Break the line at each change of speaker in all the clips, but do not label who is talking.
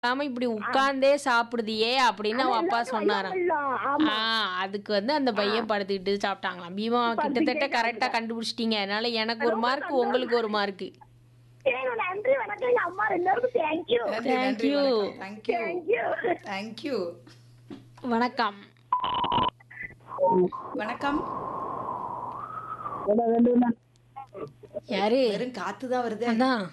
ஆமா இப்படி உட்கார்ந்தே சாப்பிடுதியே அப்படின்னு அவன் அப்பா சொன்னாராம்
ஆமா
ஆ அதுக்கு வந்து அந்த பையன் படுத்துக்கிட்டு சாப்பிட்டாங்களாம் பீமா கிட்டத்தட்ட கரெக்டா கண்டுபிடிச்சிட்டீங்க அதனால எனக்கு ஒரு மார்க் உங்களுக்கு ஒரு மார்க்
ஏங்க, நன்றி வணக்கம் எங்க அம்மா எல்லாருக்கும் தேங்க்யூ
நன்றி
Thank
நன்றி
you.
தேங்க்யூ
தேங்க்யூ
தேங்க்யூ
வணக்கம்
வணக்கம்
யாரு
வெறும் காத்து தான் வருது
அதான்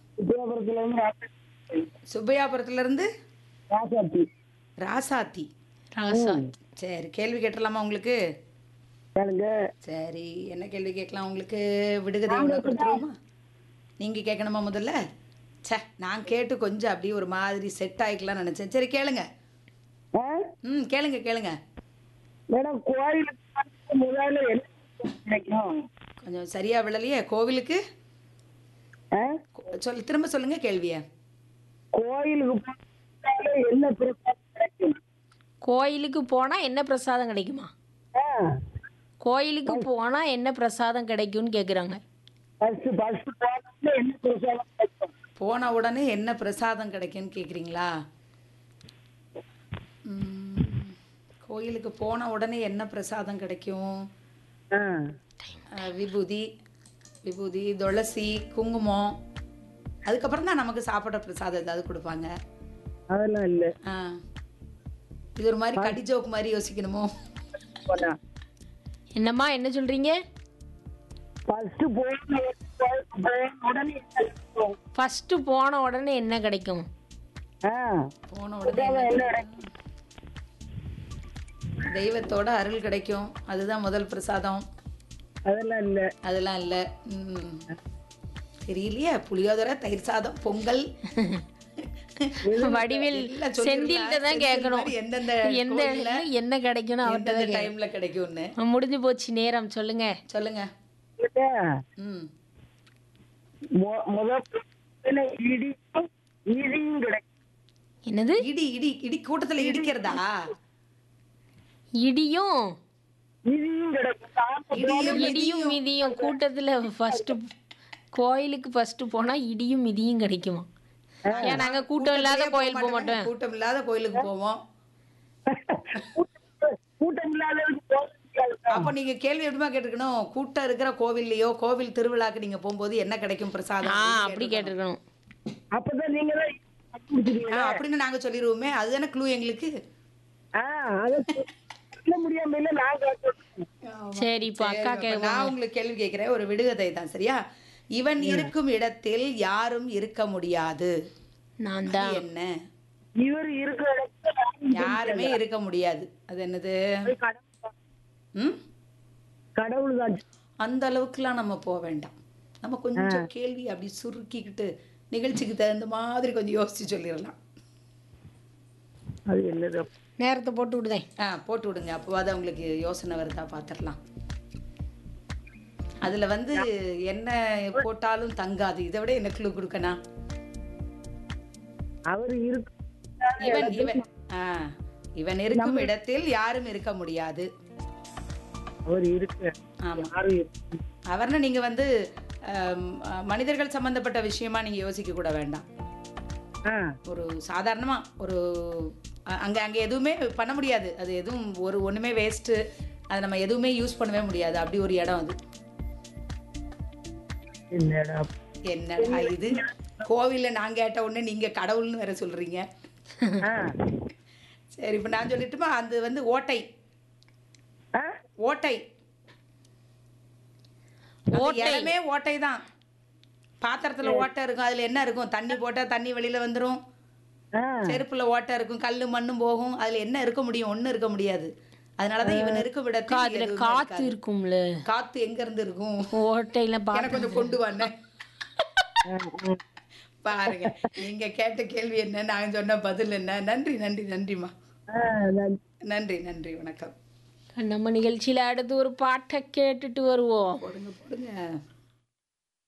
சுப்பையாபுரத்துல இருந்து
ராசாத்தி
ராசாத்தி
ராசா
சரி கேள்வி கேட்டலாமா உங்களுக்கு
கேளுங்க
சரி என்ன கேள்வி கேட்கலாம் உங்களுக்கு விடுகதை ஒன்று கொடுத்துருவோமா நீங்க கேட்கணுமா முதல்ல ச்சே நான் கேட்டு கொஞ்சம் அப்படியே ஒரு மாதிரி செட் ஆகிக்கலாம்னு நினைச்சேன் சரி கேளுங்க
ஆ?
ம் கேளுங்க கேளுங்க
மேடம் கோயிலுக்கு முதல்ல என்ன கிடைக்கும்
கொஞ்சம் சரியா விழலையே கோவிலுக்கு
ஆ?
கோ- சொல் திரும்ப சொல்லுங்க கேள்விய
கோயிலுக்கு போனாலே என்ன பிரசாதம் கிடைக்கும்
கோயிலுக்கு போனா என்ன பிரசாதம் கிடைக்குமா
ஆ
கோயிலுக்கு போனா என்ன பிரசாதம் கிடைக்கும்னு கேக்குறாங்க
ஃபர்ஸ்ட் ஃபர்ஸ்ட் போனாலே என்ன பிரசாதம் கிடைக்கும்
போன உடனே என்ன பிரசாதம் கிடைக்கும்னு கேட்குறீங்களா கோயிலுக்கு போன உடனே என்ன பிரசாதம் கிடைக்கும்
ஆ
அஹ், விபூதி விபூதி துளசி குங்குமம் அதுக்கப்புறம் தான் நமக்கு சாப்பிட்ற பிரசாதம் ஏதாவது கொடுப்பாங்க
அதெல்லாம் இல்ல
ஆ இது ஒரு மாதிரி கடி ஜோக் மாதிரி யோசிக்கணுமோ
போனா
என்னம்மா என்ன சொல்றீங்க
ஃபர்ஸ்ட் போன கோயிலுக்கு போன உடனே என்ன கிடைக்கும்
ஃபர்ஸ்ட் போன உடனே என்ன கிடைக்கும்
ஆ
போன உடனே என்ன
என்ன
கிடைக்கும்? தெய்வத்தோட அருள் கிடைக்கும் அதுதான் முதல் பிரசாதம்
அதெல்லாம் இல்ல
அதெல்லாம் இல்லை ம் தெரியலையே புளியோதரை தயிர் சாதம் பொங்கல்
வடிவில்
எல்லாம் சொல்லிடலாம்.
செந்தில்கிட்ட தான்
செந்தில்
கேட்கணும்
மாதிரி எந்தெந்த
எந்த
கோயில்ல
என்ன கிடைக்கும்னு அவர்கிட்ட
எந்தெந்த
தான்
டைம்ல கிடைக்கும்னு
கேட்கணும். முடிஞ்சு போச்சு நேரம் சொல்லுங்க
சொல்லுங்க
இல்ல,
ம்
மொ- முதல் இடியும் இடியும் கிடைக்கும்
என்னது
இடி இடி இடி கூட்டத்துல இடிக்கிறதா
இடியும்
இடியும் கிடைக்கும் சாப்பிட்டு
இடியும்
இடியும் மிதியும் கூட்டத்துல ஃபர்ஸ்ட் கோயிலுக்கு ஃபர்ஸ்ட் போனா இடியும் மிதியும் கிடைக்குமா ஏன் நாங்க கூட்டம் இல்லாத கோயில் போக மாட்டோம்
கூட்டம் இல்லாத கோயிலுக்கு போவோம்
கூட்டம் இல்லாதவங்க போக முடியாது.
அப்ப நீங்க கேள்வி எப்படிமா கேட்டுக்கணும் கூட்டம் இருக்கிற கோவில்லையோ கோவில் திருவிழாக்கு நீங்க போகும்போது என்ன கிடைக்கும் பிரசாதம்
ஆ அப்படி கேட்டிருக்கணும்
அப்பதான் நீங்க தான் கண்டுபிடிச்சிருக்கீங்க.
ஆ, அப்படின்னு நாங்க சொல்லிடுவோமே அதுதானே க்ளூ எங்களுக்கு
ஆ, அதை சொல்ல முடியாம இல்ல நான் கேட்டேன்.
சரி இப்போ அக்கா
அப்ப
கே
நான் உங்களுக்கு கேள்வி கேட்கிறேன் ஒரு விடுகதை தான் சரியா இவன் இருக்கும் இடத்தில் யாரும் இருக்க முடியாது
நான்
அது
தான்
என்ன
இவர் இருக்கிற இடத்துல நான்
யாருமே இருக்க முடியாது அது என்னது
போய் கடவுள்
ம்
கடவுள் தான்
அந்த அளவுக்குலாம் நம்ம போக வேண்டாம் நம்ம கொஞ்சம் கேள்வி அப்படி சுருக்கிக்கிட்டு நிகழ்ச்சிக்கு தகுந்த மாதிரி கொஞ்சம் யோசிச்சு சொல்லிடலாம்
அது என்னது
நேரத்தை போட்டு விடுதேன்
ஆ போட்டு விடுங்க அப்போவாது அவங்களுக்கு யோசனை வருதா பார்த்துடலாம் அதுல வந்து என்ன போட்டாலும் தங்காது இதை விட என்ன க்ளூ கொடுக்கணும்
அவர் இருக்கு
இவன் இவன் ஆ இவன் இருக்கும் இடத்தில் யாரும் இருக்க முடியாது
அவர் இருக்கு
ஆமா
யாரும் இருக்கு.
அவர்னா நீங்க வந்து ஆம், மனிதர்கள் சம்பந்தப்பட்ட விஷயமா நீங்க யோசிக்க கூட வேண்டாம்
ஆ,
ஒரு சாதாரணமா ஒரு அ- அங்க அங்க எதுவுமே பண்ண முடியாது அது எதுவும் ஒரு ஒண்ணுமே வேஸ்ட்டு அதை நம்ம எதுவுமே யூஸ் பண்ணவே முடியாது அப்படி ஒரு இடம் அது
என்னடா
என்னடா இது கோவில்ல நான் கேட்ட உடனே நீங்க கடவுள்னு வேற சொல்றீங்க
ஆ,
சரி இப்போ நான் சொல்லட்டுமா அது வந்து ஓட்டை
ஆ,
ஓட்டை அந்த இடமே ஓட்டை தான் பாத்திரத்துல ஓட்டை இருக்கும் அதுல என்ன இருக்கும் தண்ணி போட்டா தண்ணி வெளியில வந்துரும்
ஆ,
செருப்புல ஓட்டை இருக்கும் கல்லு மண்ணும் போகும் அதுல என்ன இருக்க முடியும் ஒண்ணும் இருக்க முடியாது அதனாலதான் இவன் இருக்கும் இடத்துல
அதுல காத்து இருக்கும்ல
காத்து எங்க இருந்து இருக்கும்
ஓட்டையில பா
எனக்கு கொஞ்சம் கொண்டு வாங்க பாருங்க நீங்க கேட்ட கேள்வி என்ன நான் சொன்ன பதில் என்ன நன்றி நன்றி நன்றிம்மா
ஆ, நான்
நன்றி நன்றி வணக்கம்
நம்ம நிகழ்ச்சியில அடுத்து ஒரு பாட்டை கேட்டுட்டு வருவோம்
போடுங்க போடுங்க